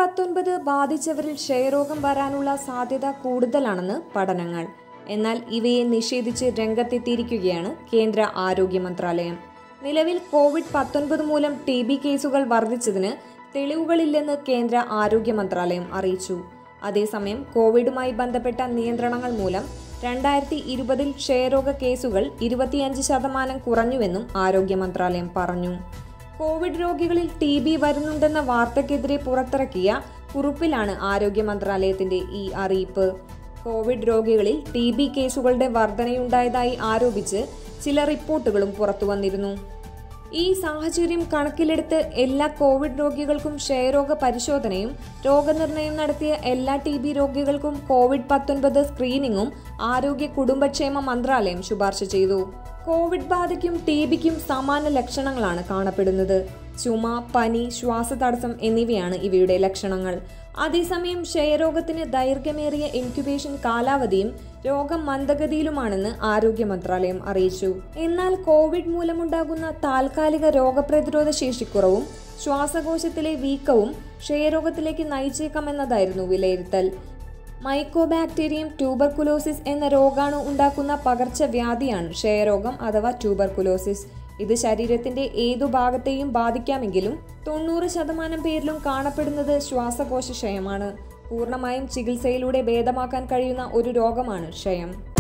പത്തൊൻപത് ബാധിച്ചവരിൽ ക്ഷയരോഗം വരാനുള്ള സാധ്യത കൂടുതലാണെന്ന് പഠനങ്ങൾ എന്നാൽ ഇവയെ നിഷേധിച്ച് രംഗത്തെത്തിയിരിക്കുകയാണ് കേന്ദ്ര ആരോഗ്യ മന്ത്രാലയം നിലവിൽ കോവിഡ് പത്തൊൻപത് മൂലം ടി ബി കേസുകൾ വർദ്ധിച്ചതിന് തെളിവുകളില്ലെന്ന് കേന്ദ്ര ആരോഗ്യ മന്ത്രാലയം അറിയിച്ചു അതേസമയം കോവിഡുമായി ബന്ധപ്പെട്ട നിയന്ത്രണങ്ങൾ മൂലം രണ്ടായിരത്തി ഇരുപതിൽ ക്ഷയരോഗ കേസുകൾ ഇരുപത്തിയഞ്ച് ശതമാനം കുറഞ്ഞുവെന്നും ആരോഗ്യ മന്ത്രാലയം പറഞ്ഞു കോവിഡ് രോഗികളിൽ ടി ബി വരുന്നുണ്ടെന്ന വാർത്തയ്ക്കെതിരെ പുറത്തിറക്കിയ കുറിപ്പിലാണ് ആരോഗ്യ മന്ത്രാലയത്തിന്റെ ഈ അറിയിപ്പ് കോവിഡ് രോഗികളിൽ ടി ബി കേസുകളുടെ വർധനയുണ്ടായതായി ആരോപിച്ച് ചില റിപ്പോർട്ടുകളും പുറത്തുവന്നിരുന്നു ഈ സാഹചര്യം കണക്കിലെടുത്ത് എല്ലാ കോവിഡ് രോഗികൾക്കും ക്ഷയരോഗ പരിശോധനയും രോഗനിർണയം നടത്തിയ എല്ലാ ടി ബി രോഗികൾക്കും കോവിഡ് പത്തൊൻപത് സ്ക്രീനിങ്ങും ആരോഗ്യ കുടുംബക്ഷേമ മന്ത്രാലയം ശുപാർശ ചെയ്തു കോവിഡ് ബാധയ്ക്കും ടി ബിക്കും സമാന ലക്ഷണങ്ങളാണ് കാണപ്പെടുന്നത് ചുമ പനി ശ്വാസതടസ്സം എന്നിവയാണ് ഇവയുടെ ലക്ഷണങ്ങൾ അതേസമയം ക്ഷയരോഗത്തിന് ദൈർഘ്യമേറിയ ഇൻക്യുബേഷൻ കാലാവധിയും രോഗം മന്ദഗതിയിലുമാണെന്ന് ആരോഗ്യ മന്ത്രാലയം അറിയിച്ചു എന്നാൽ കോവിഡ് മൂലമുണ്ടാകുന്ന താൽക്കാലിക രോഗപ്രതിരോധ ശേഷിക്കുറവും ശ്വാസകോശത്തിലെ വീക്കവും ക്ഷയരോഗത്തിലേക്ക് നയിച്ചേക്കാമെന്നതായിരുന്നു വിലയിരുത്തൽ മൈക്കോബാക്ടീരിയം ട്യൂബർകുലോസിസ് എന്ന രോഗാണു ഉണ്ടാക്കുന്ന പകർച്ചവ്യാധിയാണ് ക്ഷയരോഗം അഥവാ ട്യൂബർകുലോസിസ് ഇത് ശരീരത്തിന്റെ ഏതു ഭാഗത്തെയും ബാധിക്കാമെങ്കിലും തൊണ്ണൂറ് ശതമാനം പേരിലും കാണപ്പെടുന്നത് ശ്വാസകോശ ക്ഷയമാണ് പൂർണ്ണമായും ചികിത്സയിലൂടെ ഭേദമാക്കാൻ കഴിയുന്ന ഒരു രോഗമാണ് ക്ഷയം